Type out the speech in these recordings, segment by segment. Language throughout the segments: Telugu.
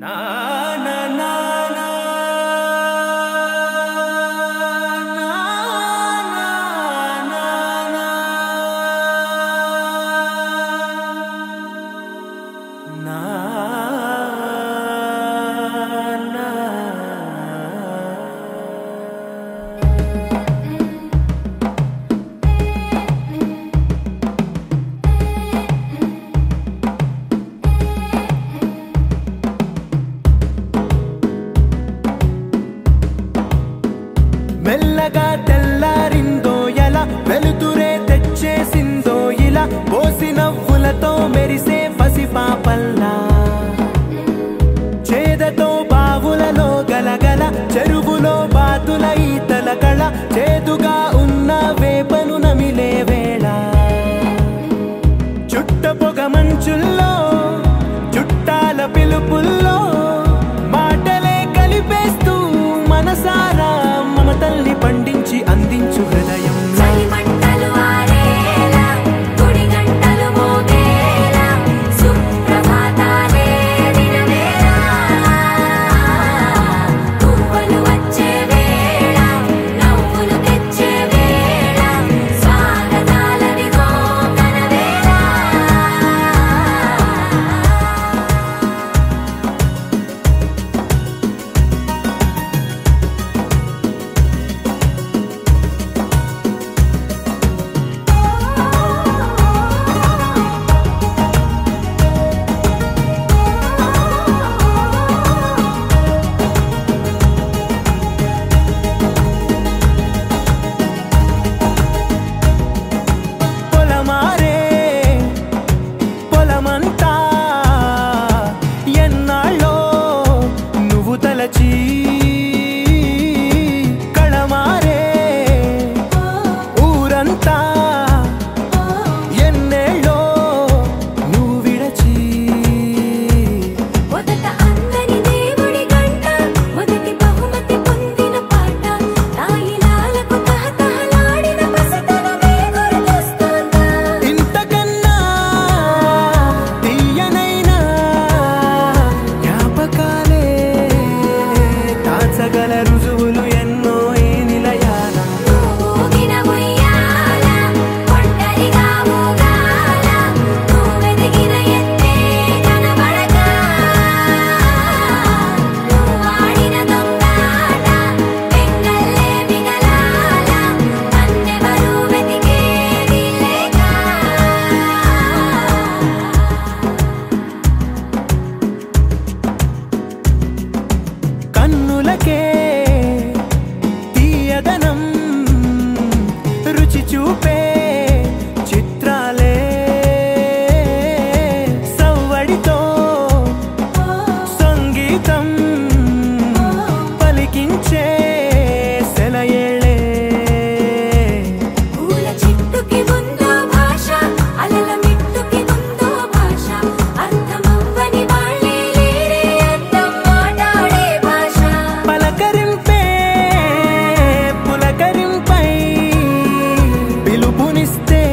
మెల్లగా తెల్లారిందో ఎలా వెలుతురే తెచ్చేసిందో ఇలా పోసి నవ్వులతో మెరిసే పసిపాపల్లా చేదతో బావులలో గలగల చెరువులో బాతుల ఈతల కళ చేదుగా ఉన్న వేపను నమిలే వేళ చుట్ట పొగ మంచుల్లో చుట్టాల పిలుపుల్లో మాటలే కలిపేస్తూ మనసారా మమతల్ని పండించి అందించు హృదయం చలిమంటలు ఆరేలా గుడి గంటలు మోగేలా సుప్రభాతాలే దినవేళ పువ్వులు వచ్చే వేళ నవ్వులు తెచ్చే వేళ స్వాగతాలదిగో కనవేళ పొలమారే పొలమంతా ఎన్నాళ్ళో నువ్వు తలచి కళమారే ఊరంతా ఎన్నేళ్ళో నువ్వు విడచి మొదట అందని దేవుడి గంట మొదటి బహుమతి పొందిన పాట తాయిలాలకు తహతహలాడిన పసితనమే గుర్తొస్తుందా ఇంతకన్నా తీయనైనా జ్ఞాపకాలే దాచగల రుజువులు ఎన్నో ఈ నిలయాల ఊగిన ఉయ్యాల ఒంటరిగా ఊగాల నువ్వెదిగిన ఎత్తే కనబడక నువ్వాడిన దొంగాట పెంగల్లే మిగలాల నన్నెవరూ వెతికేది లేక కన్నులకే తీయదనం రుచి చూపే చిత్రాలే సవ్వడితో సంగీతం పలికించే సెలయేళే పూల చెట్టుకి ఉందో భాష అలల మిట్టుకి ఉందో భాష అర్థమవ్వని వాళ్ళే లేరే అర్థం మాట్లాడే భాష పలకరింపే పులకరింపై పిలుపునిస్తే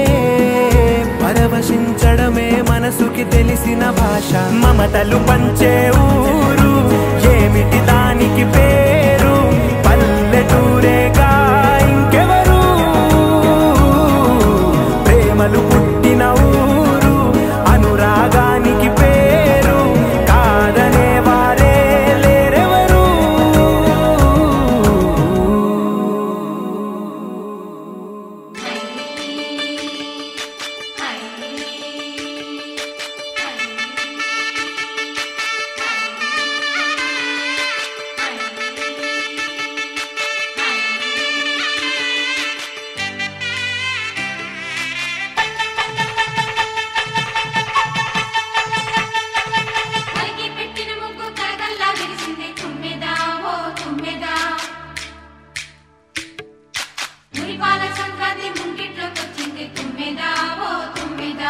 పరవశించడమే మనసుకి తెలిసిన భాష మమతలు పంచే ఊరు ఏమిటి దానికి పేరు పల్లెటూరేగా ఇంకెవరు ప్రేమలు పుట్టిన ఊరు అనురాగానికి పేరు కాదనే వారే లేరెవరు కలిగి పెట్టిన ముగ్గు కరగల్లా విరిసింది తుమ్మెదా ఓ తుమ్మెదా మురిపాల సంక్రాంతి ముంగిట్లోకి వచ్చింది తుమ్మెదా ఓ తుమ్మెదా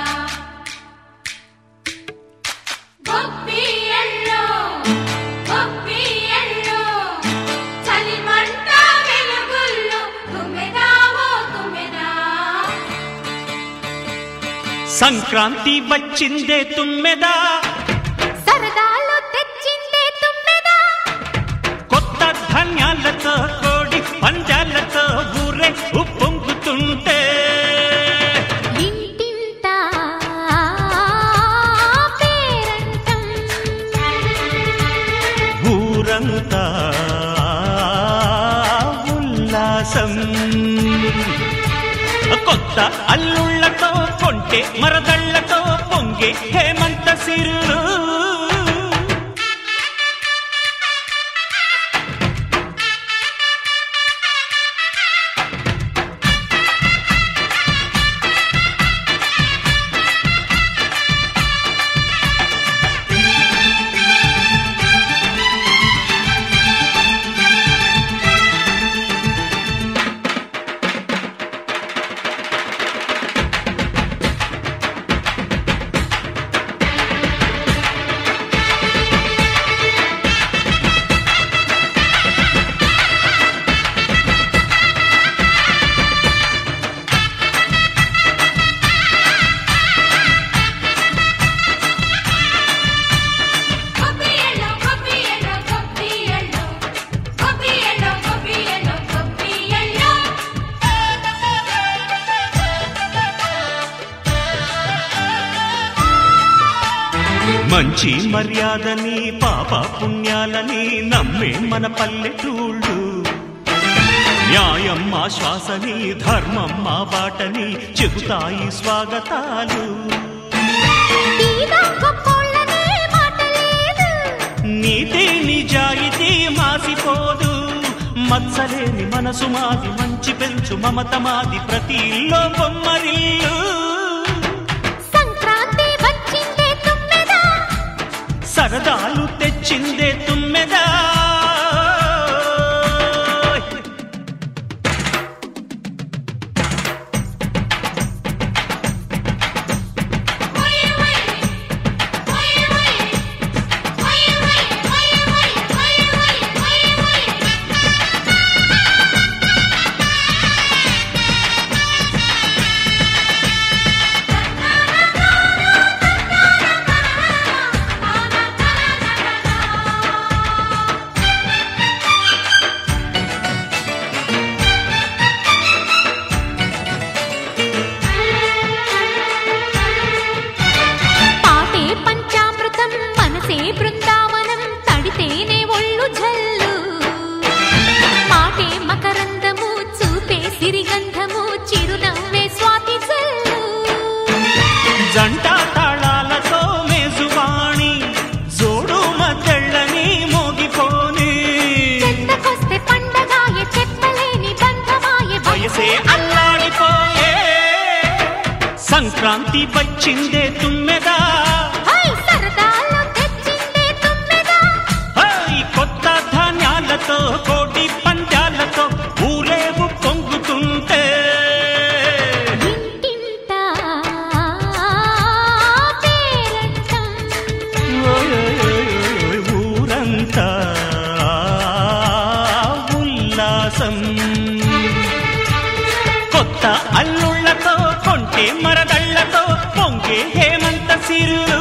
గొప్పి ఎల్లో గొప్పి ఎల్లో చలిమంట వెలుగుల్లో తుమ్మెదా ఓ తుమ్మెదా సంక్రాంతి వచ్చిందే తుమ్మెదా సరదాలో తెచ్చింది కొత్త అల్లుళ్ళతో కొంటే మరదళ్లతో పొంగే హేమంత సిరులు కొబ్బియలో కొబ్బియలో కొబ్బియలో కొబ్బియలో కొబ్బియలో కొబ్బియలో మంచి మర్యాదని పాప పుణ్యాలని నమ్మే మన పల్లెటూళ్ళు న్యాయం మా శ్వాసని ధర్మం మా బాటని చెబుతాయి స్వాగతాలు తీగా గొప్పోళ్ళనే మాట లేదు నీతి నిజాయితీ మాసిపోదు మత్సలేని మనసు మాది మంచి పెంచు మమత మాది ప్రతి ఇల్లో బొమ్మరిల్లు సంక్రాంతి వచ్చిందే తుమ్మెదా సరదాలు తెచ్చిందే తుమ్మెదా ఓయ్ ఓయ్ ఓయ్ ఓయ్ ఓయ్ ఓయ్ ఓయ్ ఓయ్ ఓయ్ ఓయ్ పాటే పంచామృతం మనసే బృందావనం తడితేనే ఒళ్ళు జల్లు మాటే మకరందము చూపే సిరిగంధము చిరునవ్వే స్వాతి జల్లు జంట తాళాలతో మేజువాణి జోడు మద్దళ్ళని మోగిపోని చెంతకొస్తే పండగాయ చెప్పలేని బంధమాయ వయసే అల్లాడిపోయే సంక్రాంతి వచ్చిందే తుమ్మెదా హై సరదాలో తెచ్చిందే తుమ్మెదా హై కొత్త ధాన్యాలతో కోటి పందాలతో ఊరేగు పొంగుతుంటే ఇంటింట పేరంటం ఓయ్ ఊరంతా ఉల్లాసం కొత్త అల్లుళ్ళతో కొంటే మరదళ్లతో పొంగే హేమంత సిరులు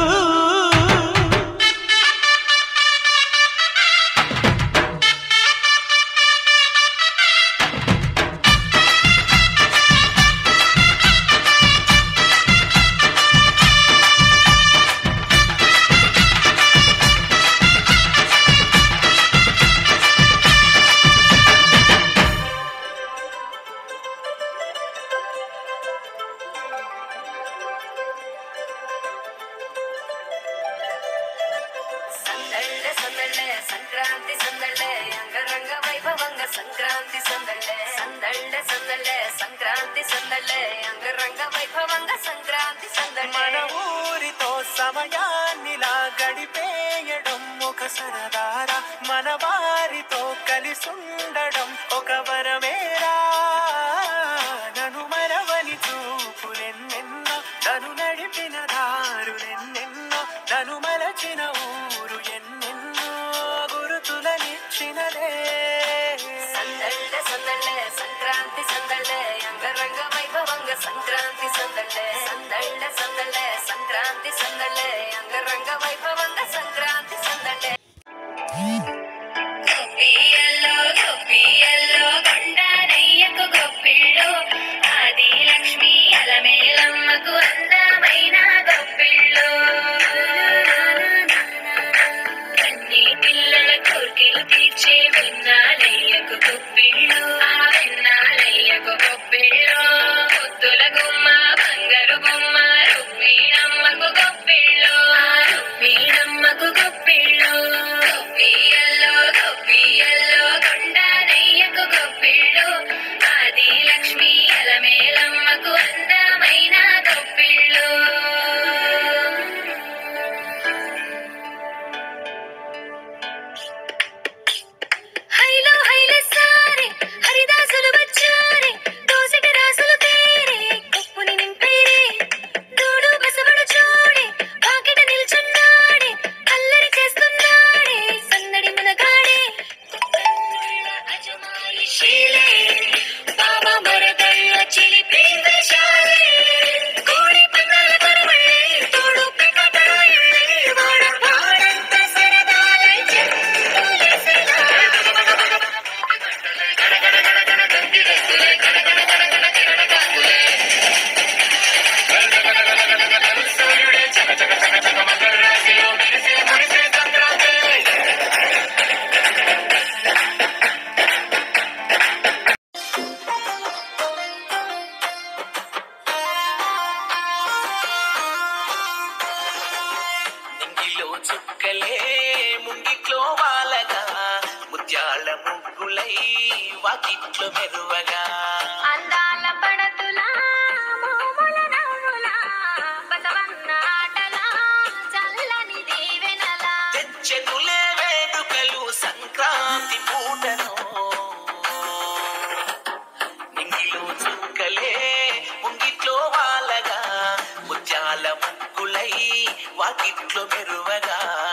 సందళ్ళ సందళ్ళ సంక్రాంతి సందళ్ళ అంగరంగ వైభవంగ సంక్రాంతి సందళ్ళ సందళ్ళ సందళ్ళ సంక్రాంతి సందళ్ళ అంగరంగ వైభవంగ సంక్రాంతి సందళ్ళ మన ఊరితో సమయాన్నిలా గడిపేయడం ఒక సరదారా మన వారితో కలిసుండడం ఒక వరమేరా నన్ను మరవని చూపులెన్నెన్నో నన్ను నడిపిన దారులెన్నెన్నో నన్ను మలచిన ఊరు ఎన్నెన్నో గురుతులనిచ్చినదే సందళ్ళ సందళ్ళ సంక్రాంతి సందళ్ళ అంగరంగ వైభవంగ సంక్రాంతి సందళ్ళ సందళ్ళ సందళ్ళ సంక్రాంతి సందళ్ళ అంగరంగ వైభవంగ సంక్రాంతి సందళ్ళ గొప్పియల్లో గొప్పియల్లో కొండానయ్యకు గొప్పిళ్ళు ఆది లక్ష్మి అలమేలమ్మకు అందమైన గొప్పిళ్ళు అన్ని పిల్లల కోర్కెలు తీర్చే వెన్నాలయ్యకు గొప్పిళ్ళు ఆ వెన్నాలయ్యకు గొప్పిళ్ళు ముద్దుల చుక్కలే ముంగిట్లో వాలగా ముత్యాల ముగ్గులై వాకిట్లో మెరువగా అందాల పడతులా మోముల నవ్వులా బసవన్న ఆటలా చల్లని దీవెనలా తెచ్చెనులే వేడుకలు సంక్రాంతి పూటను నింగిలో చుక్కలే ముంగిట్లో వాలగా ముత్యాల ముగ్గులై వాకిట్లో మెరువగా